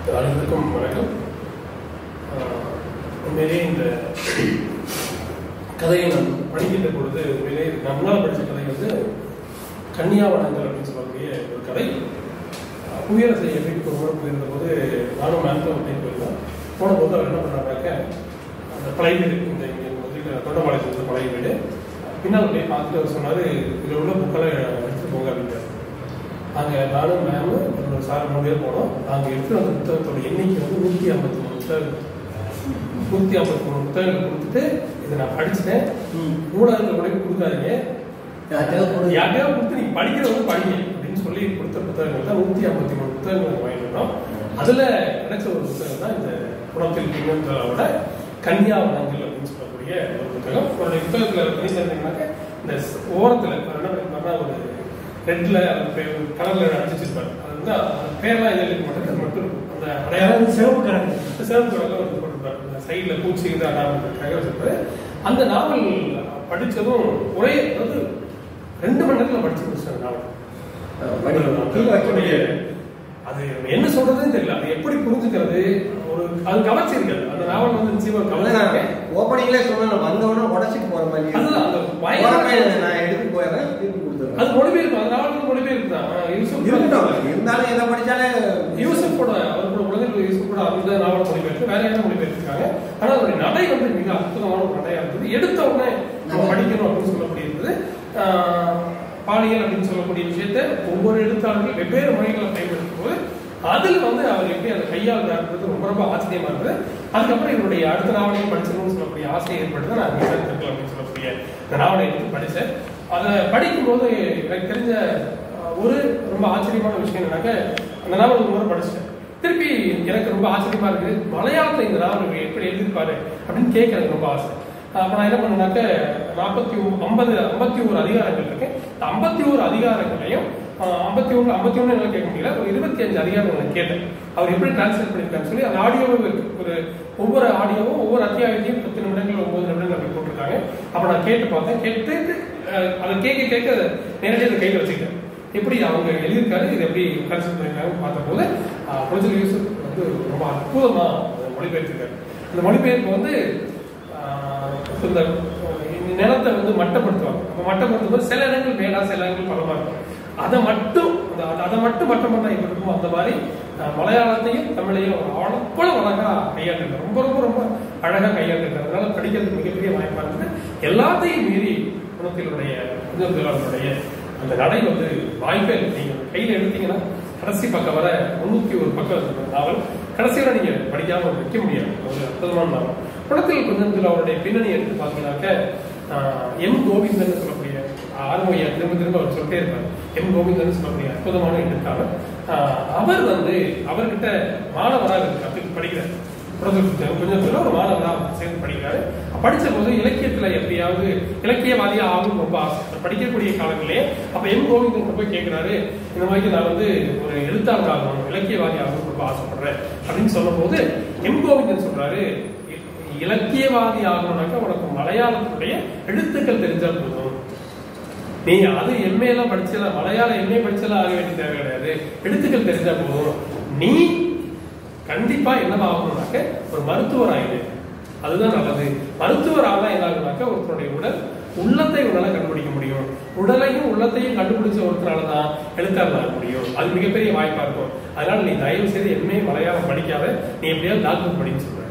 அனைவருக்கும் வணக்கம் ஆஹ் உண்மையிலேயே இந்த கதையை நான் படிக்கின்ற பொழுது உண்மையிலேயே நான் முன்னால் படித்த கதை வந்து கன்னியாவனங்கள் அப்படின்னு சொல்லக்கூடிய ஒரு கதை ஆஹ் புயல் செய்ய வீட்டுக்கு ஒரு முறை போயிருந்த போது நானும் மேம்தான் அப்படின்னு போயிருந்தேன் போன போது அவர் என்ன பண்ணாங்க அந்த பழைய வீடு இந்த இங்கே வந்து தொண்டபாளையத்தில் இருந்த பழைய வீடு பின்னால் போய் பார்த்துட்டு அவர் சொன்னார் இதில் உள்ள புக்கெல்லாம் எடுத்துட்டு போங்க அப்படின்ட்டார் அங்கே நானும் மேமு என்னோட சார் மூணு பேர் போனோம் நாங்கள் எடுத்து அந்த புத்தகத்தோட எண்ணிக்கை வந்து நூற்றி ஐம்பத்தி மூணு புத்தகம் நூற்றி ஐம்பத்தி மூணு புத்தகங்கள் கொடுத்துட்டு இதை நான் படிச்சுட்டேன் ஊடகங்கள் கூட கொடுக்காதீங்க யாரையாவது கொடுத்து நீங்க படிக்கிறவங்க படிங்க அப்படின்னு சொல்லி கொடுத்த புத்தகங்கள் தான் நூற்றி ஐம்பத்தி மூணு புத்தகங்கள் நாங்கள் வாங்கிட்டோம் அதில் கிடைச்ச ஒரு புத்தகம் தான் இந்த குணத்தில் பின்னோட கன்னியாவனங்கள் அப்படின்னு சொல்லக்கூடிய ஒரு புத்தகம் அவருடைய புத்தகத்தில் பண்ணி சேர்ந்தீங்கன்னாக்க இந்த ஓரத்தில் என்ன பண்ணிருப்பாருன்னா ஒரு ரெட்ல கலர்ல அடிச்சு வச்சிருப்பாரு அது வந்து அந்த பேர்லாம் எழுதி மாட்டேன் அது மட்டும் இருக்கும் அந்த அடையாளம் சிவப்பு கலர் சிவப்பு கலர்ல வந்து போட்டிருப்பாரு அந்த சைடில் பூச்சி இது அடாமக்காக வச்சிருப்பாரு அந்த நாவல் படிச்சதும் ஒரே அதாவது ரெண்டு மணி நேரத்தில் படிச்சு முடிச்சேன் நாவல் கீழே வைக்கக்கூடிய அது என்ன சொல்றதுன்னு தெரியல அது எப்படி புரிஞ்சுக்கிறது ஒரு அது கவர்ச்சி இருக்காது அந்த நாவல் வந்து நிச்சயமா கவர்ச்சி இருக்கு. ஓப்பனிங்ல சொன்ன வந்தவொடனே உடச்சிட்டு போற மாதிரி அதுதான் அந்த போறப்ப பயங்கர நான் எடுத்து போயிடுறேன் திருப்பி கொடுத்துறேன் அது மொழிபெயர்ப்பு அந்த நாவல் வந்து மொழிபெயர்ப்பு தான் ஆஹ் யூசுப் இருக்கட்டும் இருந்தாலும் எதை படிச்சாலே யூசுஃபோட அவரோட உலகில் யூசுஃபோட அந்த நாவல் மொழிபெயர்த்து வேற என்ன மொழிபெயர்த்திருக்காங்க ஆனா அதோட நடை வந்து மிக அற்புதமான ஒரு நடையா இருந்தது எடுத்த உடனே நம்ம படிக்கணும் அப்படின்னு சொல்லக்கூடிய இருந்தது ஆஹ் பாலியல் அப்படின்னு சொல்லக்கூடிய விஷயத்த ஒவ்வொரு எழுத்தாளர்கள் வெவ்வேறு மொழிகளை பயன்படுத்தும் போது அதில் வந்து அவர் எப்படி அதை கையாளுறாருன்றது ரொம்ப ரொம்ப ஆச்சரியமா இருந்தது அதுக்கப்புறம் இவருடைய அடுத்த நாவலையும் படிச்சிடணும்னு சொல்லக்கூடிய ஆசை ஏற்படுது நான் விசாரித்திருக்கலாம் அப்படின்னு சொல்லக்கூடிய இந்த நாவலை எடுத்து படித்தேன் அதை படிக்கும்போது எனக்கு தெரிஞ்ச ஆஹ், ஒரு ரொம்ப ஆச்சரியமான விஷயம் என்னன்னாக்க அந்த நாவல் ஒரு முறை படிச்சிட்டேன் திருப்பி எனக்கு ரொம்ப ஆச்சரியமா இருக்கு மலையாளத்துல இந்த நாவல் எப்படி எழுதியிருப்பாரு அப்படின்னு கேட்க எனக்கு ரொம்ப ஆசை அப்ப நான் என்ன பண்ணேன்னாக்க நாற்பத்தி ஐம்பது ஐம்பத்தி ஒரு அதிகாரங்கள் இருக்கு இந்த ஐம்பத்தி ஒரு அதிகாரங்களையும் ஐம்பத்தி ஒன்று ஐம்பத்தி ஒன்று எல்லாம் கேட்க முடியல ஒரு இருபத்தி அஞ்சு அதிகாரங்கள் நான் கேட்டேன் அவர் எப்படி டிரான்ஸ்லேட் பண்ணியிருக்காருன்னு சொல்லி அந்த ஆடியோவும் இருக்கு ஒரு ஒவ்வொரு ஆடியோவும் ஒவ்வொரு அத்தியாயத்தையும் பத்து நிமிடங்கள் ஒன்பது நிமிடங்கள் அப்படி போட்டிருக்காங்க அப்ப நான் கேட்டு பார்த்தேன் கேட்டு அஹ், அதை கேட்க கேட்க நேரடியாக அதை கையில் வச்சுக்கிட்டேன் எப்படி அவங்க எழுதியிருக்காரு இது எப்படி கன்சல்ட் பண்ணிருக்காங்கன்னு பார்த்தபோது புரிஞ்சல் யூசுப் வந்து ரொம்ப அற்புதமா அதை மொழிபெயர்த்திருக்காரு அந்த மொழிபெயர்ப்பு வந்து ஆஹ், இந்த இந்த நிலத்தை வந்து மட்டப்படுத்துவாங்க அப்ப மட்டப்படுத்தும் போது சில இடங்கள் மேலா சில இடங்கள் பலமா இருக்கும் அதை மட்டும் அந்த- அந்த- அதை மட்டும் மட்டம் பண்ணா எப்படி இருக்கும் அந்த மாதிரி ஆஹ், மலையாளத்தையும் தமிழையும் அவர் அவ்வளவு அழகா கையாண்டிருக்காரு ரொம்ப ரொம்ப ரொம்ப அழகா கையாண்டிருக்காரு அதனால படிக்கிறதுக்கு மிகப்பெரிய வாய்ப்பா இருந்தது எல்லாத்தையும் மீறி குணத்தினுடைய புதர்களுடைய அந்த நடை வந்து வாய்ப்பே இல்லை நீங்க கையில எடுத்தீங்கன்னா கடைசி பக்கம் வர முன்னூத்தி ஒரு பக்கம் இருக்கு நாவல் கடைசி வரை நீங்க படிக்காம வைக்க முடியாது ஒரு அற்புதமான நாவல் குணத்தில் கொஞ்சத்தில் அவருடைய பின்னணி எடுத்து பார்த்தீங்கன்னாக்க ஆஹ், எம் கோவிந்தன் சொல்லக்கூடிய ஆறுமையா திரும்ப திரும்ப அவர் சொல்லிட்டே இருப்பார் எம் கோவிந்தன் சொல்லக்கூடிய அற்புதமான எழுத்தாளர் ஆஹ், அவர் வந்து அவர்கிட்ட மாணவராக கற்று படிக்கிறார் புரதத்தில் கொஞ்சம் தூரம் ஒரு மாணவராக சேர்ந்து படிக்கிறாரு படிச்ச போது இலக்கியத்துல எப்படியாவது இலக்கியவாதியா ஆகும் ரொம்ப ஆசை அவர் படிக்கக்கூடிய காலங்களே அப்ப எம் கோவிந்தன் போய் கேட்கிறாரு இந்த மாதிரி நான் வந்து ஒரு எழுத்தாளர் ஆகணும் இலக்கியவாதி ஆகணும் ரொம்ப ஆசைப்படுறேன் அப்படின்னு சொல்லும்போது எம் கோவிந்தன் சொல்றாரு இ- இலக்கியவாதி ஆகணும்னாக்கா உனக்கு மலையாளத்துடைய எழுத்துக்கள் தெரிஞ்சா போதும் நீ அது எம்ஏ எல்லாம் படிச்சல மலையாளம் எம்ஏ படிச்சலாம் ஆக வேண்டிய தேவை கிடையாது எழுத்துக்கள் தெரிஞ்சா போதும் நீ கண்டிப்பா என்னவா ஆகணும்னாக்க ஒரு மருத்துவர் ஆயிடு அதுதான் நல்லது மருத்துவர் ஆனா என்ன ஆகுனாக்க ஒருத்தருடைய உடல் உள்ளத்தை உன்னால கண்டுபிடிக்க முடியும் உடலையும் உள்ளத்தையும் கண்டுபிடிச்ச ஒருத்தரால தான் எழுத்தாளர் ஆக முடியும் அது மிகப்பெரிய வாய்ப்பா இருக்கும் அதனால நீ தயவு செய்து எம்ஏ மலையாளம் படிக்காத நீ எப்படியாவது டாக்டர் படின்னு சொல்ற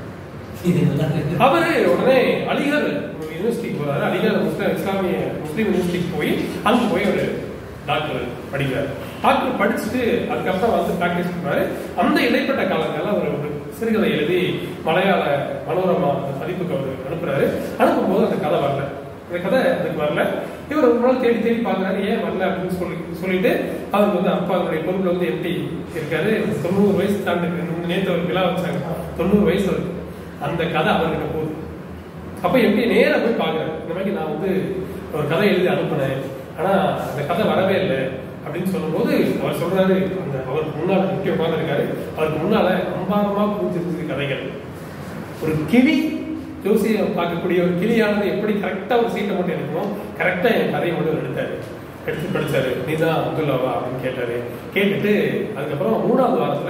அவரு உடனே அலிகர் யூனிவர்சிட்டிக்கு போறாரு அலிகர் முஸ்லிம் இஸ்லாமிய முஸ்லீம் யூனிவர்சிட்டிக்கு போய் அங்க போய் ஒரு டாக்டர் படிக்கிறார் டாக்டர் படிச்சுட்டு அதுக்கப்புறம் வந்து ப்ராக்டிஸ் பண்றாரு அந்த இடைப்பட்ட காலங்கள்ல அவர் ஒரு சிறுகதை எழுதி மலையாள மனோரமா அந்த பதிப்புக்கு அவர் அனுப்புறாரு அனுப்பும்போது அந்த கதை வரல அந்த கதை அதுக்கு வரல இவர் ஒரு நாள் தேடி தேடி பார்க்கறாரு ஏன் வரல அப்படின்னு சொல்லி சொல்லிட்டு அவருக்கு வந்து அப்பா அவருடைய பொருள் வந்து எப்படி இருக்காரு தொண்ணூறு வயசு தாண்டி நேற்று ஒரு விழா வச்சாங்க தொண்ணூறு வயசு இருக்கு அந்த கதை அவர்கிட்ட போகுது அப்ப எப்படி நேரா போய் பாக்குறாரு இந்த மாதிரி நான் வந்து ஒரு கதை எழுதி அனுப்புனேன் ஆனா அந்த கதை வரவே இல்லை அப்படின்னு சொல்லும்போது அவர் சொல்றாரு அந்த அவருக்கு முன்னால முக்கிய உட்கார்ந்துருக்காரு அவருக்கு முன்னால அம்பாரமா பூஞ்சிருந்தது கதைகள் ஒரு கிளி ஜோசியை பார்க்கக்கூடிய ஒரு கிளியானது எப்படி கரெக்டா ஒரு சீட்டை மட்டும் எடுக்கணும் கரெக்டா என் கதையை மட்டும் எடுத்தாரு எடுத்து படிச்சாரு நீதான் அப்துல்லாவா அப்படின்னு கேட்டாரு கேட்டுட்டு அதுக்கப்புறம் மூணாவது வாரத்துல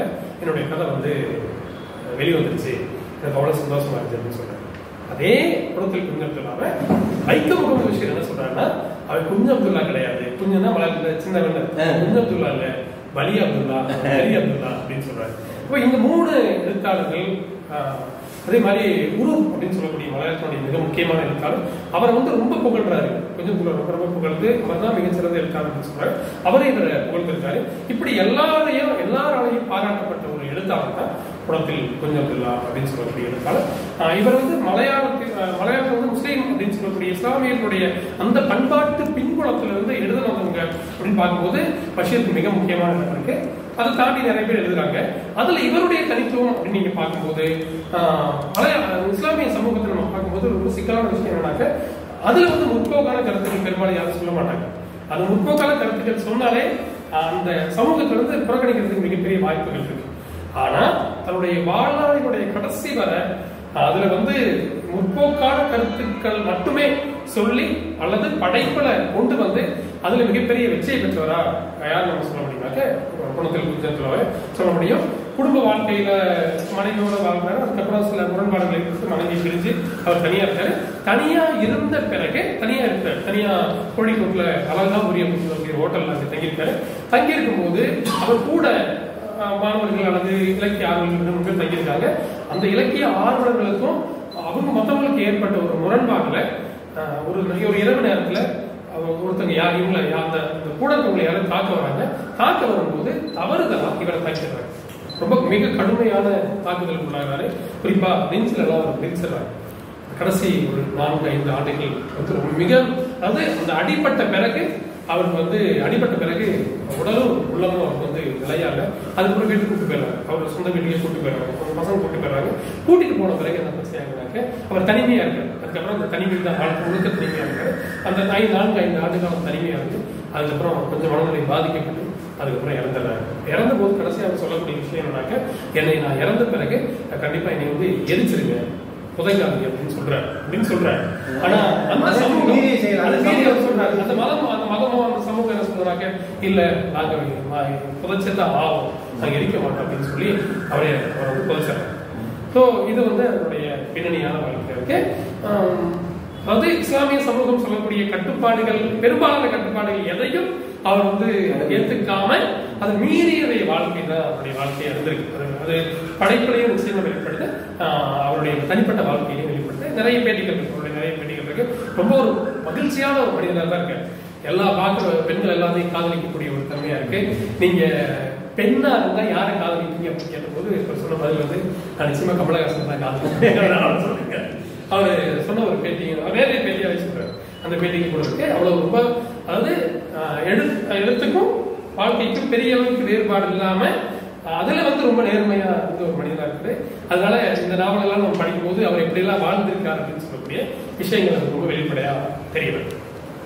என்னுடைய கதை வந்து வெளிவந்துருச்சு எனக்கு அவ்வளவு சந்தோஷமா இருந்துச்சு அப்படின்னு சொல்றாரு அதே குளத்தில் குஞ்சு அப்துல்லாவை வைக்க முகமது விஷயம் என்ன சொல்றாருன்னா அவர் குஞ்சு அப்துல்லா கிடையாது குஞ்சுனா வளர்ந்த சின்ன ஆ. குஞ்சு அப்துல்லா இல்ல வலி அப்துல்லா வலி அப்துல்லா அப்படின்னு சொல்றாரு இப்போ இந்த மூணு எழுத்தாளர்கள் ஆஹ், அதே மாதிரி குரு அப்படின்னு சொல்லக்கூடிய மலையாளத்தினுடைய மிக முக்கியமான எழுத்தாளர் அவரை வந்து ரொம்ப புகழ்றாரு கொஞ்சம் புகழ் ரொம்ப ரொம்ப புகழ்ந்து அவர் தான் மிகச்சிறந்த எழுத்தாளர் அப்படின்னு சொல்றாரு அவரே இவரை புகழ்ந்திருக்காரு இப்படி எல்லாரையும் எல்லாராலையும் பாராட்டப்பட்ட ஒரு எழுத்தாளர் தான் குளத்தில் கொஞ்சம் அப்துல்லா அப்படின்னு சொல்லக்கூடிய எழுத்தாளர் ஆஹ் இவர் வந்து மலையாளத்தில் ஆஹ் மலையாளத்தில் வந்து முஸ்லீம் அப்படின்னு சொல்லக்கூடிய இஸ்லாமியர்களுடைய அந்த பண்பாட்டு பின்புலத்துல இருந்து எழுதுனவங்க அப்படின்னு பார்க்கும்போது பஷீருக்கு மிக முக்கியமான இடம் இருக்கு அதை தாண்டி நிறைய பேர் எழுதுறாங்க அதுல இவருடைய தனித்துவம் அப்படின்னு நீங்க பார்க்கும்போது ஆஹ் மலையா இஸ்லாமிய சமூகத்தை நம்ம பார்க்கும்போது ரொம்ப சிக்கலான விஷயம் என்னன்னாக்க அதுல வந்து முற்போக்கான கருத்துக்கள் பெரும்பாலும் யாரும் சொல்ல மாட்டாங்க அது முற்போக்கான கருத்துக்கள் சொன்னாலே ஆஹ் அந்த சமூகத்துல இருந்து புறக்கணிக்கிறதுக்கு மிகப்பெரிய வாய்ப்புகள் இருக்கு ஆனா தன்னுடைய வாழ்நாளினுடைய கடைசி வரை அதுல வந்து முற்போக்கான கருத்துக்கள் மட்டுமே சொல்லி அல்லது படைப்புல கொண்டு வந்து அதுல மிகப்பெரிய வெற்றியை பெற்றவரா யார் நம்ம சொல்ல முடியுமாக்க குணத்தில் குஞ்சத்துல சொல்ல முடியும் குடும்ப வாழ்க்கையில மனைவியோட வாழ்றாரு அதுக்கப்புறம் சில முரண்பாடுகளை கொடுத்து மனைவி பிரிஞ்சு அவர் தனியா இருக்காரு தனியா இருந்த பிறகு தனியா இருக்காரு தனியா கோழிக்கோட்டில் அழகா உரிய அப்படிங்கிற ஹோட்டல்ல அங்க தங்கியிருக்காரு தங்கியிருக்கும் போது அவர் கூட அஹ் மாணவர்கள் அல்லது இலக்கிய ஆர்வலர்கள் ரெண்டு மூணு பேர் தங்கியிருக்காங்க அந்த இலக்கிய ஆர்வலர்களுக்கும் அவங்க மற்றவங்களுக்கு ஏற்பட்ட ஒரு முரண்பாடுல அஹ், ஒரு ஒரு இரவு நேரத்துல அவங்க ஒருத்தங்க யார் இவங்கள யா- அந்த அந்த கூட இருக்கவங்களை யாரும் தாக்க வராங்க தாக்க வரும்போது தவறுதலா இவரை தாக்கிடுறாங்க ரொம்ப மிக கடுமையான தாக்குதலுக்கு உள்ளாகிறாரு குறிப்பா நெஞ்சில எல்லாம் அவர் நெரிச்சிடுறாங்க கடைசி ஒரு நான்கு ஐந்து ஆண்டுகள் வந்து ரொம்ப மிக அதாவது அந்த அடிப்பட்ட பிறகு அவருக்கு வந்து அடிப்பட்ட பிறகு உடலும் உள்ளமும் அவருக்கு வந்து நிலையாக அதுக்கப்புறம் வீட்டுக்கு கூட்டு போயிடுறாங்க அவர் சொந்த வீட்டுக்கே கூட்டு போயிடுறாங்க அவங்க பசங்க கூட்டு போயிடுறாங்க கூட்டிட்டு போன பிறகு என்ன பிரச்சனை ஆகுனாக்க அவர் தனிமையா இருக்காரு அதுக்கப்புறம் அந்த தனிமையில் தான் வாழ்க்கை முழுக்க தனிமையா இருக்காரு அந்த ஐந்து நான்கு ஐந்து ஆண்டுகள் அவர் தனிமையா இருக்கு அதுக்கப்புறம் கொஞ்சம் மனநிலை பாதிக்கப்பட்டு அதுக்கப்புறம் இறந்துடுறாரு இறந்த போது கடைசி அவர் சொல்லக்கூடிய விஷயம் என்னன்னாக்க என்னை நான் இறந்த பிறகு கண்டிப்பா என்னை வந்து எரிச்சிருங்க புதைக்காதீங்க அப்படின்னு சொல்றாரு அப்படின்னு சொல்றாரு ஆனா அந்த சமூகம் மீறி செய்யலாம். அது மீறி அவர் சொல்றாரு அந்த மதம் அந்த மதமும் அந்த சமூகம் என்ன சொல்றாங்க இல்ல நாங்க புதைச்சதான் ஆகும் நாங்க எரிக்க மாட்டோம் அப்படின்னு சொல்லி அவரே அவரை வந்து புதைச்சாங்க ஸோ இது வந்து அவருடைய பின்னணியான வாழ்க்கை இருக்கு ஆம், அதாவது இஸ்லாமிய சமூகம் சொல்லக்கூடிய கட்டுப்பாடுகள் பெரும்பாலான கட்டுப்பாடுகள் எதையும் அவர் வந்து ஏத்துக்காம அது மீறியதைய வாழ்க்கை தான் அவருடைய வாழ்க்கையா இருந்திருக்கு அது- அது படைப்பிலையும் நிச்சயமா வெளிப்படுது ஆஹ் அவருடைய தனிப்பட்ட வாழ்க்கையிலையும் வெளிப்படுது நிறைய பேட்டிகள் இருக்கு அவருடைய நிறைய பேட்டிகள் இருக்கு ரொம்ப ஒரு மகிழ்ச்சியான ஒரு மனிதனாக தான் இருக்கு எல்லா பார்க்குற பெண்கள் எல்லாத்தையும் காதலிக்கக்கூடிய ஒரு தன்மையா இருக்கு நீங்க பெண்ணா இருந்தா யாரை காதலிப்பீங்க அப்படின்னு கேட்டபோது இப்ப சொன்ன பதில் வந்து நான் நிச்சயமா கமலஹாசன் தான் காதலிப்பேன் சொல்லுங்க அவர் சொன்ன ஒரு பேட்டி அவர் நிறைய பேட்டியா வச்சிருக்காரு அந்த பேட்டிக்கு கூட இருக்கு அவ்வளவு ரொம்ப அதாவது ஆஹ், எழு எழுத்துக்கும் வாழ்க்கைக்கும் பெரிய அளவுக்கு வேறுபாடு இல்லாம ஆஹ், அதுல வந்து ரொம்ப நேர்மையா இருந்த ஒரு மனிதனா இருக்குது அதனால இந்த நாவல் எல்லாம் நம்ம படிக்கும்போது அவர் எப்படி எல்லாம் வாழ்ந்திருக்காரு அப்படின்னு சொல்லக்கூடிய விஷயங்கள் எனக்கு ரொம்ப வெளிப்படையா தெரிய வருது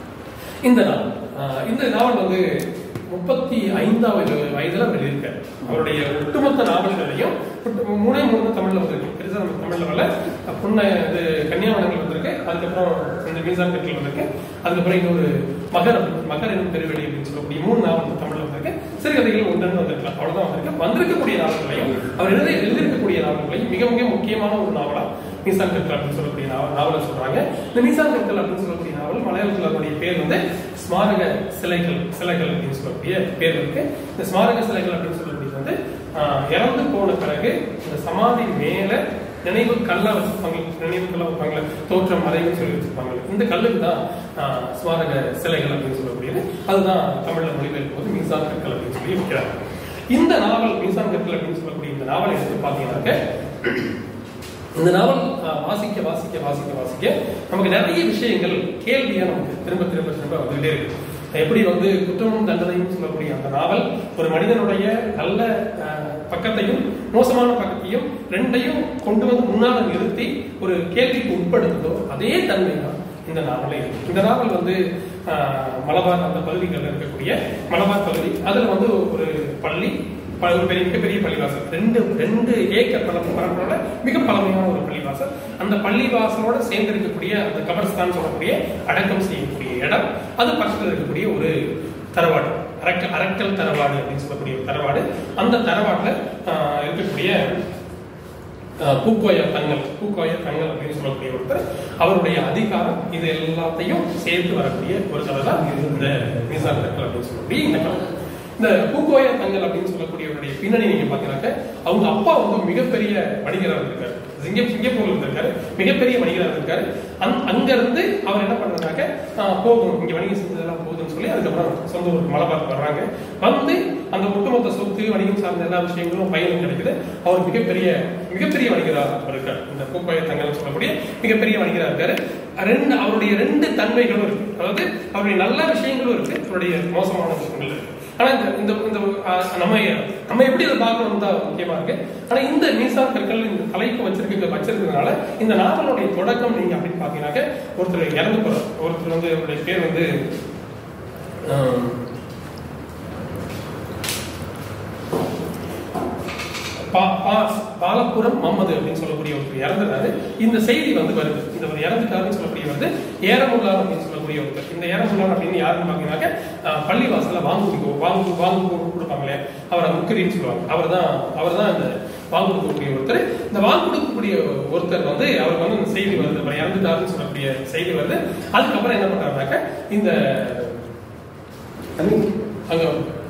இந்த நாவல் ஆஹ் இந்த நாவல் வந்து முப்பத்தி ஐந்தாவது வயதுல அவர் எழுதியிருக்காரு அவருடைய ஒட்டுமொத்த நாவல்களையும் ஒட்டு- மூணே மூணு தமிழ்ல வந்திருக்கு பெருசா நம்ம தமிழ்ல வரல புண்ண இது கன்னியாவனங்கள் வந்திருக்கு அதுக்கப்புறம் இந்த மீசான் கட்டில் வந்திருக்கு அதுக்கப்புறம் இன்னொரு மகர் அப்படின்னு- மகர் எனும் பெருவெளி அப்படின்னு சொல்லக்கூடிய மூணு நாவல் தமிழ்ல வந்திருக்கு சிறுகதைகள் ஒன்றுன்னு வந்திருக்கலாம் அவ்வளவுதான் வந்திருக்கு வந்திருக்கக்கூடிய நாவல்களையும் அவர் எழுதி எழுதியிருக்கக்கூடிய நாவல்களையும் மிக மிக முக்கியமான ஒரு நாவலா மீசான் கட்டல் அப்படின்னு சொல்லக்கூடிய நாவல் நாவலை சொல்றாங்க இந்த மீசான் கட்டல் அப்படின்னு சொல்லக்கூடிய நாவல் மலையாளத்தில் அதனுடைய பேர் வந்து ஸ்மாரக சிலைகள் சிலைகள் அப்படின்னு சொல்லக்கூடிய பேர் இருக்கு இந்த ஸ்மாரக சிலைகள் அப்படின்னு சொல்லக்கூடியது வந்து ஆஹ், இறந்து போன பிறகு இந்த சமாதி மேல நினைவு கல்லா வச்சிருப்பாங்க நினைவு கல்லா வைப்பாங்க தோற்றம் மறைவுன்னு சொல்லி வச்சிருப்பாங்க இந்த கல்லுக்கு தான் ஆஹ், ஸ்மாரக சிலைகள் அப்படின்னு சொல்லக்கூடியது அதுதான் தமிழ்ல மொழிபெயர்க்கும் போது மீசான் கற்கள் அப்படின்னு சொல்லி வைக்கிறாங்க இந்த நாவல் மீசான் கற்கள் அப்படின்னு சொல்லக்கூடிய இந்த நாவலை எடுத்து பார்த்தீங்கன்னாக்க இந்த நாவல் அஹ், வாசிக்க வாசிக்க வாசிக்க வாசிக்க நமக்கு நிறைய விஷயங்கள் கேள்வியா நமக்கு திரும்ப திரும்ப திரும்ப வந்துகிட்டே இருக்கு எப்படி வந்து குற்றமும் தண்டனையும் சொல்லக்கூடிய அந்த நாவல் ஒரு மனிதனுடைய நல்ல அஹ், பக்கத்தையும் மோசமான பக்கத்தையும் ரெண்டையும் கொண்டு வந்து முன்னால நிறுத்தி ஒரு கேள்விக்கு உட்படுத்துதோ அதே தன்மை தான் இந்த நாவலே இருக்கு இந்த நாவல் வந்து அஹ், மலபார் அந்த பகுதிகளில் இருக்கக்கூடிய மலபார் பகுதி அதுல வந்து ஒரு பள்ளி ப- ஒரு பெரிய மிகப்பெரிய பள்ளிவாசல் ரெண்டு ரெண்டு ஏக்கர் பரப்பு பரப்பளவுல மிக பழமையான ஒரு பள்ளிவாசல் அந்த பள்ளிவாசலோட சேர்ந்து இருக்கக்கூடிய அந்த கபர்ஸ்தான் சொல்லக்கூடிய அடக்கம் செய்யக்கூடிய இடம் அது பக்கத்தில் இருக்கக்கூடிய ஒரு தரவாடு அரக்கல் அரக்கல் தரவாடு அப்படின்னு சொல்லக்கூடிய ஒரு தரவாடு அந்த தரவாட்டுல ஆஹ், இருக்கக்கூடிய ஆஹ், பூக்கோய தங்கள் பூக்கோய தங்கள் அப்படின்னு சொல்லக்கூடிய ஒருத்தர் அவருடைய அதிகாரம் இது எல்லாத்தையும் சேர்த்து வரக்கூடிய ஒரு கதை தான் இந்த மீசான் தக்கல் அப்படின்னு சொல்லக்கூடிய இந்த கதை இந்த பூக்கோய தங்கள் அப்படின்னு சொல்லக்கூடியவருடைய பின்னணி நீங்க பாத்தீங்கன்னாக்க அவங்க அப்பா வந்து மிகப்பெரிய வணிகராக இருக்காரு சிங்க சிங்கப்பூர்ல இருந்திருக்காரு மிகப்பெரிய வணிகராக இருக்காரு அங் அங்க இருந்து அவர் என்ன பண்றாங்க போகும் இங்க வணிகம் செஞ்சதெல்லாம் போகுதுன்னு சொல்லி அதுக்கப்புறம் சொந்த ஊருக்கு மலபார் வர்றாங்க வந்து அந்த ஒட்டுமொத்த சொத்து வணிகம் சார்ந்த எல்லா விஷயங்களும் பயனும் கிடைக்குது அவர் மிகப்பெரிய மிகப்பெரிய வணிகராக இருக்கார் இந்த பூக்கோய தங்கள் சொல்லக்கூடிய மிகப்பெரிய வணிகராக இருக்காரு ரெண்டு அவருடைய ரெண்டு தன்மைகளும் இருக்கு அதாவது அவருடைய நல்ல விஷயங்களும் இருக்கு அவருடைய மோசமான விஷயங்கள் இருக்கு ஆனா இந்த இந்த இந்த ஆஹ், நம்ம நம்ம எப்படி அதை பார்க்கணும் தான் முக்கியமா இருக்கு ஆனா இந்த மீசான் கற்கள் இந்த தலைப்பு வச்சிருக்க வச்சிருக்கிறதுனால இந்த நாவலுடைய தொடக்கம் நீங்க அப்படின்னு பாத்தீங்கன்னாக்க ஒருத்தர் இறந்து போறார் ஒருத்தர் வந்து அவருடைய பேர் வந்து ஆஹ், பா- பா- பாலப்புரம் முகமது அப்படின்னு சொல்லக்கூடிய ஒருத்தர் இறந்துறாரு இந்த செய்தி வந்து வருது இந்த ஒரு இறந்துட்டாருன்னு சொல்லக்கூடிய வந்து ஏரமுல்லார் அப்படின்னு சொல்லக்கூடிய ஒருத்தர் இந்த ஏரமுல்லார் அப்படின்னு யாருன்னு பாத்தீங்கன்னாக்க ஆஹ், பள்ளிவாசல்ல வாங்கு கொடுக்கும் வாங்கு வாங்கு கொடுப்பாங்க இல்லையா அவரை முக்கிரின்னு சொல்லுவாங்க அவர் தான் அவர் தான் இந்த வாங்கு கொடுக்கக்கூடிய ஒருத்தர் இந்த வாங்கு கொடுக்கக்கூடிய ஒருத்தர் வந்து அவருக்கு வந்து இந்த செய்தி வருது அவர் இறந்துட்டாருன்னு சொல்லக்கூடிய செய்தி வருது அதுக்கப்புறம் என்ன பண்றாருனாக்க இந்த அங்க